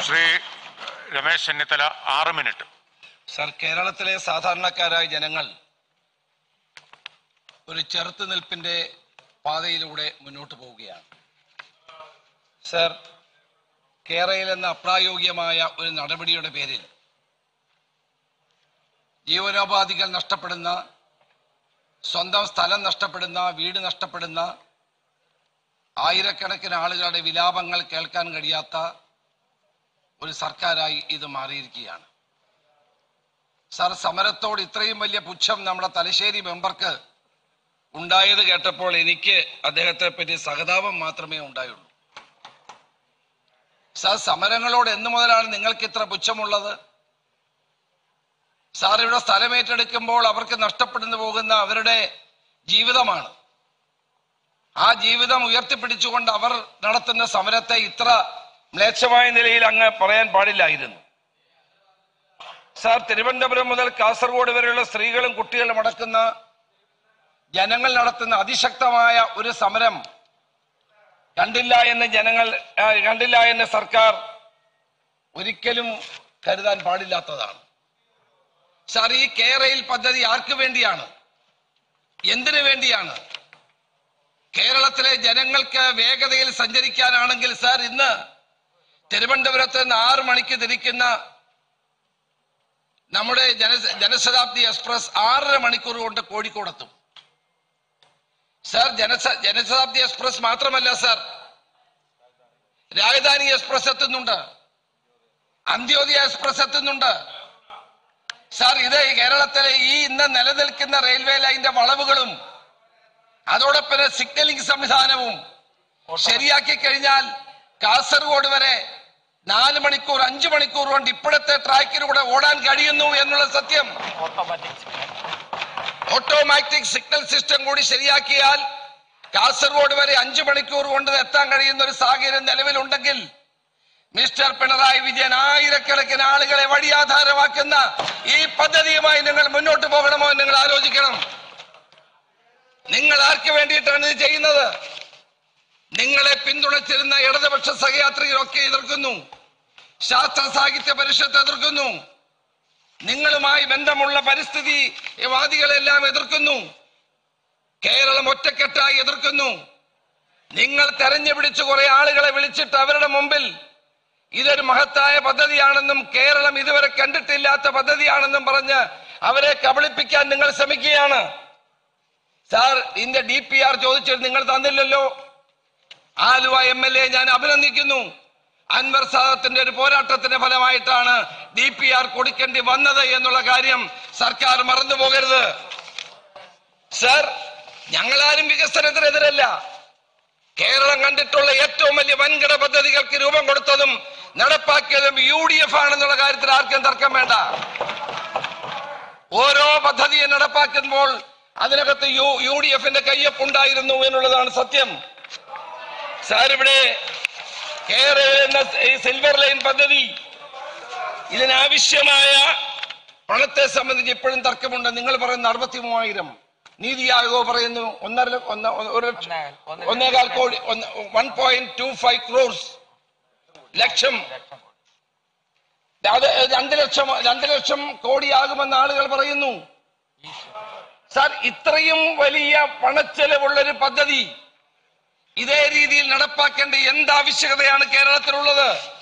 ശ്രീ രമേശ് ചെന്നിത്തല ആറ് minute sir കേരളത്തിലെ സാധാരണക്കാരായ ജനങ്ങൾ ഒരു ചെറുത്തുനിൽപ്പിന്റെ പാതയിലൂടെ മുന്നോട്ട് പോവുകയാണ് സർ കേരളയിൽ എന്ന അപ്രായോഗികമായ ഒരു നടപടിയുടെ പേരിൽ ജീവനോപാധികൾ നഷ്ടപ്പെടുന്ന സ്വന്തം സ്ഥലം നഷ്ടപ്പെടുന്ന വീട് നഷ്ടപ്പെടുന്ന ആയിരക്കണക്കിന് ആളുകളുടെ വിലാപങ്ങൾ കേൾക്കാൻ കഴിയാത്ത ഒരു സർക്കാരായി ഇത് മാറിയിരിക്കുകയാണ് സാർ സമരത്തോട് ഇത്രയും വലിയ പുച്ഛം നമ്മുടെ തലശ്ശേരി മെമ്പർക്ക് ഉണ്ടായത് കേട്ടപ്പോൾ എനിക്ക് അദ്ദേഹത്തെ പറ്റി സഹതാപം മാത്രമേ ഉണ്ടായുള്ളൂ സാർ സമരങ്ങളോട് എന്നു മുതലാണ് നിങ്ങൾക്ക് ഇത്ര പുച്ഛമുള്ളത് സാർ ഇവിടെ സ്ഥലമേറ്റെടുക്കുമ്പോൾ അവർക്ക് നഷ്ടപ്പെടുന്നു പോകുന്ന അവരുടെ ജീവിതമാണ് ആ ജീവിതം ഉയർത്തിപ്പിടിച്ചുകൊണ്ട് അവർ നടത്തുന്ന സമരത്തെ ഇത്ര മ്ലേച്ഛമായ നിലയിൽ അങ്ങ് പറയാൻ പാടില്ലായിരുന്നു സാർ തിരുവനന്തപുരം മുതൽ കാസർഗോഡ് വരെയുള്ള സ്ത്രീകളും കുട്ടികളും അടക്കുന്ന ജനങ്ങൾ നടത്തുന്ന അതിശക്തമായ ഒരു സമരം കണ്ടില്ല എന്ന് ജനങ്ങൾ ആ, കണ്ടില്ല എന്ന് സർക്കാർ ഒരിക്കലും കരുതാൻ പാടില്ലാത്തതാണ് സാർ ഈ കേരയിൽ പദ്ധതി ആർക്ക് വേണ്ടിയാണ് എന്തിനു വേണ്ടിയാണ് കേരളത്തിലെ ജനങ്ങൾക്ക് വേഗതയിൽ സഞ്ചരിക്കാനാണെങ്കിൽ സാർ ഇന്ന് തിരുവനന്തപുരത്ത് നിന്ന് ആറ് മണിക്ക് തിരിക്കുന്ന നമ്മുടെ ജന ജനശതാബ്ദി എക്സ്പ്രസ് ആറര മണിക്കൂർ കൊണ്ട് കോഴിക്കോടെത്തും സാർ ജനസ ജനശതാബ്ദി എക്സ്പ്രസ് മാത്രമല്ല സാർ രാജധാനി എക്സ്പ്രസ് എത്തുന്നുണ്ട് അന്ത്യോദയ എക്സ്പ്രസ് എത്തുന്നുണ്ട് സാർ ഇത് കേരളത്തിലെ ഈ ഇന്ന് നിലനിൽക്കുന്ന റെയിൽവേ ലൈനിന്റെ വളവുകളും അതോടൊപ്പം സിഗ്നലിംഗ് സംവിധാനവും ശരിയാക്കി കഴിഞ്ഞാൽ കാസർഗോഡ് വരെ നാല് മണിക്കൂർ അഞ്ചു മണിക്കൂർ കൊണ്ട് ഇപ്പോഴത്തെ ട്രാക്കിലൂടെ ഓടാൻ കഴിയുന്നു എന്നുള്ള സത്യം ഓട്ടോമാറ്റിക് സിഗ്നൽ സിസ്റ്റം കൂടി ശരിയാക്കിയാൽ കാസർഗോഡ് വരെ അഞ്ചു മണിക്കൂർ കൊണ്ട് എത്താൻ കഴിയുന്ന ഒരു സാഹചര്യം നിലവിലുണ്ടെങ്കിൽ മിസ്റ്റർ പിണറായി വിജയൻ ആയിരക്കണക്കിന് ആളുകളെ വഴിയാധാരമാക്കുന്ന ഈ പദ്ധതിയുമായി നിങ്ങൾ മുന്നോട്ട് പോകണമോ എന്ന് നിങ്ങൾ ആലോചിക്കണം നിങ്ങൾ ആർക്ക് വേണ്ടിയിട്ടാണ് ഇത് ചെയ്യുന്നത് നിങ്ങളെ പിന്തുണച്ചിരുന്ന ഇടതുപക്ഷ സഹയാത്രികരൊക്കെ എതിർക്കുന്നു ശാസ്ത്ര സാഹിത്യ പരിഷത്ത് എതിർക്കുന്നു നിങ്ങളുമായി ബന്ധമുള്ള പരിസ്ഥിതി വാദികളെല്ലാം എതിർക്കുന്നു കേരളം ഒറ്റക്കെട്ടായി എതിർക്കുന്നു നിങ്ങൾ തെരഞ്ഞു പിടിച്ച് കുറെ ആളുകളെ വിളിച്ചിട്ട് അവരുടെ മുമ്പിൽ ഇതൊരു മഹത്തായ പദ്ധതിയാണെന്നും കേരളം ഇതുവരെ കണ്ടിട്ടില്ലാത്ത പദ്ധതിയാണെന്നും പറഞ്ഞ് അവരെ കബളിപ്പിക്കാൻ നിങ്ങൾ ശ്രമിക്കുകയാണ് സാർ ഇതിന്റെ ഡി പി ആർ ചോദിച്ചിട്ട് നിങ്ങൾ തന്നില്ലല്ലോ ആലുവ എം എൽ എ ഞാൻ അഭിനന്ദിക്കുന്നു അൻവർ സാദത്തിന്റെ ഒരു പോരാട്ടത്തിന്റെ ഫലമായിട്ടാണ് ഡി പി ആർ കൊടുക്കേണ്ടി വന്നത് എന്നുള്ള കാര്യം സർക്കാർ മറന്നു പോകരുത് സർ ഞങ്ങളാരും വികസനത്തിനെതിരല്ല കേരളം കണ്ടിട്ടുള്ള ഏറ്റവും വലിയ വൻകിട പദ്ധതികൾക്ക് രൂപം കൊടുത്തതും നടപ്പാക്കിയതും യു ഡി എഫ് ആണെന്നുള്ള കാര്യത്തിൽ ആർക്കും തർക്കം വേണ്ട ഓരോ പദ്ധതിയെ നടപ്പാക്കുമ്പോൾ അതിനകത്ത് യു യു ഡി എഫിന്റെ കയ്യൊപ്പുണ്ടായിരുന്നു എന്നുള്ളതാണ് സത്യം സാർ ഇവിടെ കേരള എന്ന ഈ സിൽവർ ലൈൻ പദ്ധതി ഇതിനാവശ്യമായ പണത്തെ സംബന്ധിച്ച് ഇപ്പോഴും തർക്കമുണ്ട് നിങ്ങൾ പറയുന്ന അറുപത്തി മൂവായിരം നീതി ആയോഗ പറയുന്നു ഒന്നര ല- ഒന്ന് ഒരു ലക്ഷം ഒന്നേകാൽ കോടി one point two five crores ലക്ഷം അത് രണ്ട് ലക്ഷം രണ്ട് ലക്ഷം കോടിയാകുമെന്ന് ആളുകൾ പറയുന്നു സാർ ഇത്രയും വലിയ പണച്ചെലവുള്ള ഒരു പദ്ധതി ഇതേ രീതിയിൽ നടപ്പാക്കേണ്ട എന്ത് ആവശ്യകതയാണ് കേരളത്തിലുള്ളത്